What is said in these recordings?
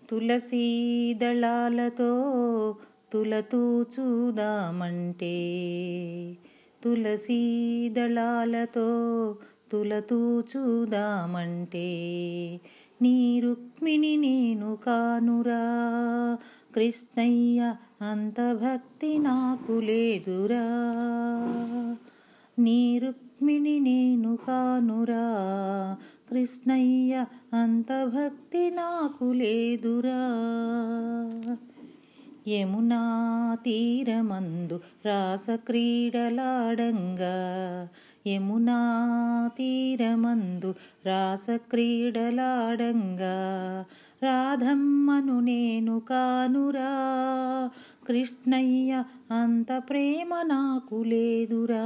తులసీ దళాలతో తులతూచుదామంటే తులసీ దళాలతో తులతూచుదామంటే నీ రుక్మిణి నేను కానురా కృష్ణయ్య అంత భక్తి నాకు లేదురా నీ రుక్మిణి నేను కానురా కృష్ణయ్య అంత భక్తి నాకు లేదురా యమునా తీరమందు రాసక్రీడలాడంగా యమునా తీరమందు రాసక్రీడలాడంగా రాధమ్మను నేను కానురా కృష్ణయ్య అంత ప్రేమ నాకు లేదురా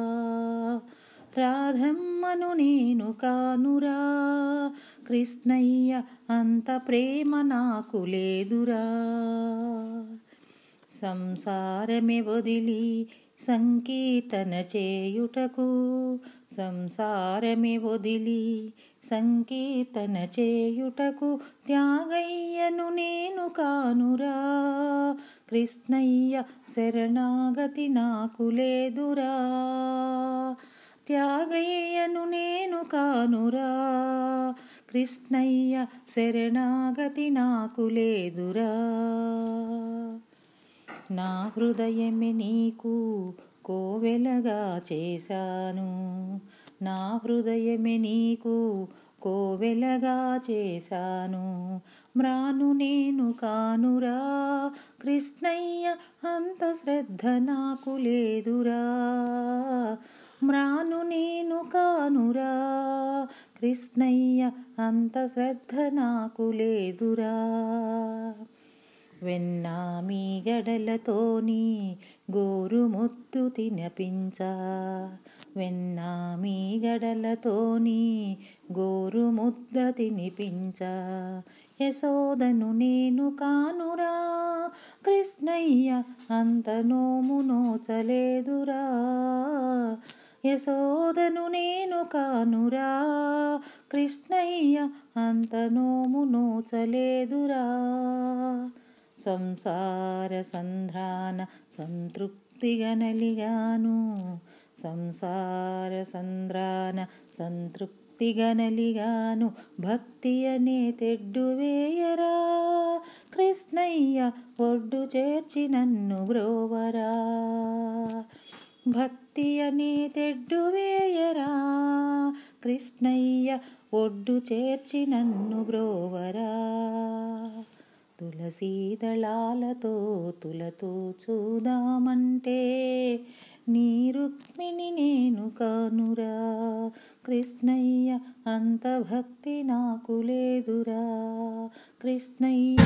రాధమ్మను నేను కానురా కృష్ణయ్య అంత ప్రేమ నాకు లేదురా సంసారమే వదిలి సంకీర్తన చేయుటకు సంసారమే వదిలి సంకీర్తన చేయుటకు త్యాగయ్యను నేను కానురా కృష్ణయ్య శరణాగతి నాకు లేదురా త్యాగయ్యను నేను కానురా కృష్ణయ్య శరణాగతి నాకు లేదురా నా హృదయమే నీకు కోవెలగా చేశాను నా హృదయమే నీకు కోవెలగా చేశాను మ్రాను నేను కానురా కృష్ణయ్య అంత శ్రద్ధ నాకు లేదురా మ్రాను నేను కానురా కృష్ణయ్య అంత శ్రద్ధ నాకు లేదురా వెన్నా మీ గడలతోని గోరు ముద్దు తినపించా వెన్నా మీ గడలతోని గోరు ముద్ద తినిపించా యశోదను నేను కానురా కృష్ణయ్య అంత నోము నోచలేదురా యశోదను నేను కానురా కృష్ణయ్య అంత నోము నోచలేదురా సంసార సంధ్రాన సంతృప్తిగా నలిగాను సంసార సంద్రాన సంతృప్తిగా నలిగాను భక్తి అనే తెడ్డు వేయరా కృష్ణయ్య ఒడ్డు చేర్చి నన్ను బ్రోవరా భక్తి అనే తెడ్డు వేయరా కృష్ణయ్య ఒడ్డు చేర్చి నన్ను బ్రోవరా తులసీ దళాలతో తులతో చూదామంటే నీ రుక్మిణి నేను కానురా కృష్ణయ్య అంత భక్తి నాకు లేదురా కృష్ణయ్య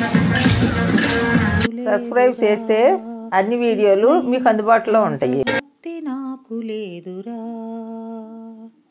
సబ్స్క్రైబ్ చేస్తే అన్ని వీడియోలు మీకు అందుబాటులో ఉంటాయి భక్తి నాకు లేదురా